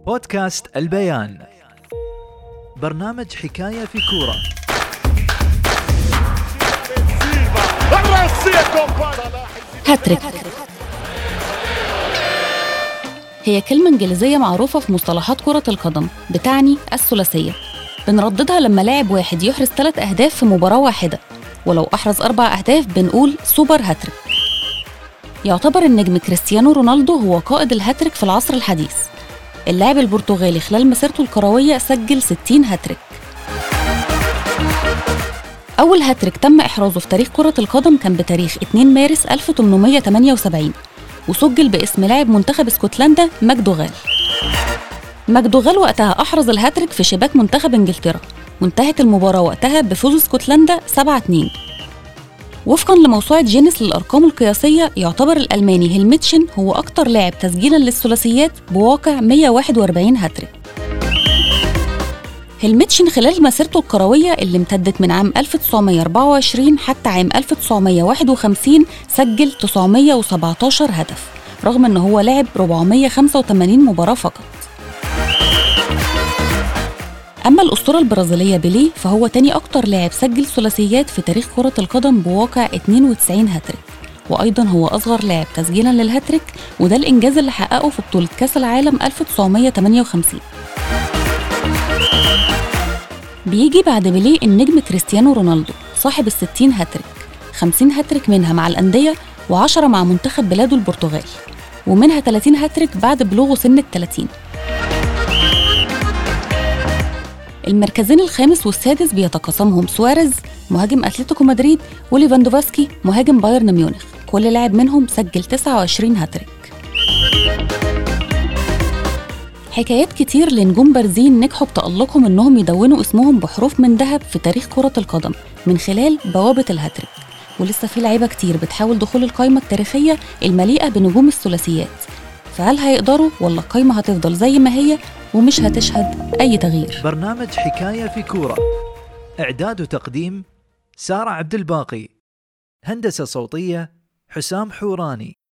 بودكاست البيان برنامج حكاية في كورة هاتريك هي كلمة إنجليزية معروفة في مصطلحات كرة القدم بتعني الثلاثية بنرددها لما لاعب واحد يحرز ثلاث أهداف في مباراة واحدة ولو أحرز أربع أهداف بنقول سوبر هاتريك يعتبر النجم كريستيانو رونالدو هو قائد الهاتريك في العصر الحديث اللاعب البرتغالي خلال مسيرته الكروية سجل 60 هاتريك أول هاتريك تم إحرازه في تاريخ كرة القدم كان بتاريخ 2 مارس 1878 وسجل باسم لاعب منتخب اسكتلندا ماكدوغال ماكدوغال وقتها أحرز الهاتريك في شباك منتخب إنجلترا وانتهت المباراة وقتها بفوز اسكتلندا 7-2 وفقا لموسوعة جينيس للأرقام القياسية يعتبر الألماني هيلميتشن هو أكتر لاعب تسجيلا للثلاثيات بواقع 141 هاتريك هيلميتشن خلال مسيرته الكروية اللي امتدت من عام 1924 حتى عام 1951 سجل 917 هدف رغم ان هو لعب 485 مباراة فقط أما الأسطورة البرازيلية بيليه فهو تاني أكتر لاعب سجل ثلاثيات في تاريخ كرة القدم بواقع 92 هاتريك وأيضا هو أصغر لاعب تسجيلا للهاتريك وده الإنجاز اللي حققه في بطولة كأس العالم 1958 بيجي بعد بيليه النجم كريستيانو رونالدو صاحب الستين هاتريك 50 هاتريك منها مع الأندية و10 مع منتخب بلاده البرتغال ومنها 30 هاتريك بعد بلوغه سن ال 30 المركزين الخامس والسادس بيتقاسمهم سواريز مهاجم اتلتيكو مدريد وليفاندوفسكي مهاجم بايرن ميونخ كل لاعب منهم سجل 29 هاتريك حكايات كتير لنجوم بارزين نجحوا بتألقهم انهم يدونوا اسمهم بحروف من ذهب في تاريخ كرة القدم من خلال بوابة الهاتريك ولسه في لعيبة كتير بتحاول دخول القائمة التاريخية المليئة بنجوم الثلاثيات فهل هيقدروا ولا القائمة هتفضل زي ما هي ومش هتشهد أي تغيير برنامج حكاية في كورة إعداد وتقديم سارة عبد الباقي هندسة صوتية حسام حوراني